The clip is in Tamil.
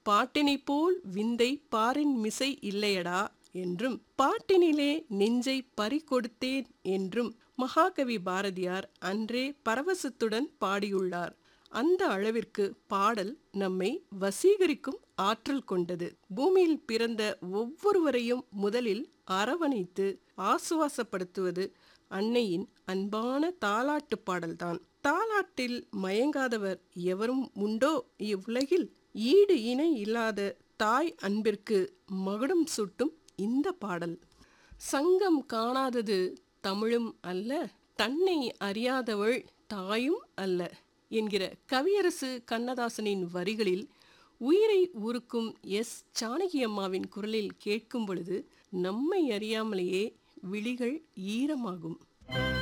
பாட்டினைப் போல் விந்தை பாரின் மிசை இல்லையடா என்றும் பாட்டினிலே நெஞ்சை பறிகொடுத்தேன் என்றும் மகாகவி பாரதியார் அன்றே பரவசத்துடன் பாடியுள்ளார் அந்த அளவிற்கு பாடல் நம்மை வசீகரிக்கும் ஆற்றல் கொண்டது பூமியில் பிறந்த ஒவ்வொருவரையும் முதலில் அரவணைத்து ஆசுவாசப்படுத்துவது அன்னையின் அன்பான தாலாட்டு பாடல்தான் தாலாட்டில் மயங்காதவர் எவரும் உண்டோ இவ்வுலகில் ஈடு இணை இல்லாத தாய் அன்பிற்கு மகுடம் சுட்டும் இந்த பாடல் சங்கம் காணாதது தமிழும் அல்ல தன்னை அறியாதவள் தாயும் அல்ல என்கிற கவியரசு கண்ணதாசனின் வரிகளில் உயிரை உருக்கும் எஸ் ஜானகி அம்மாவின் குரலில் கேட்கும் பொழுது நம்மை அறியாமலேயே விழிகள் ஈரமாகும்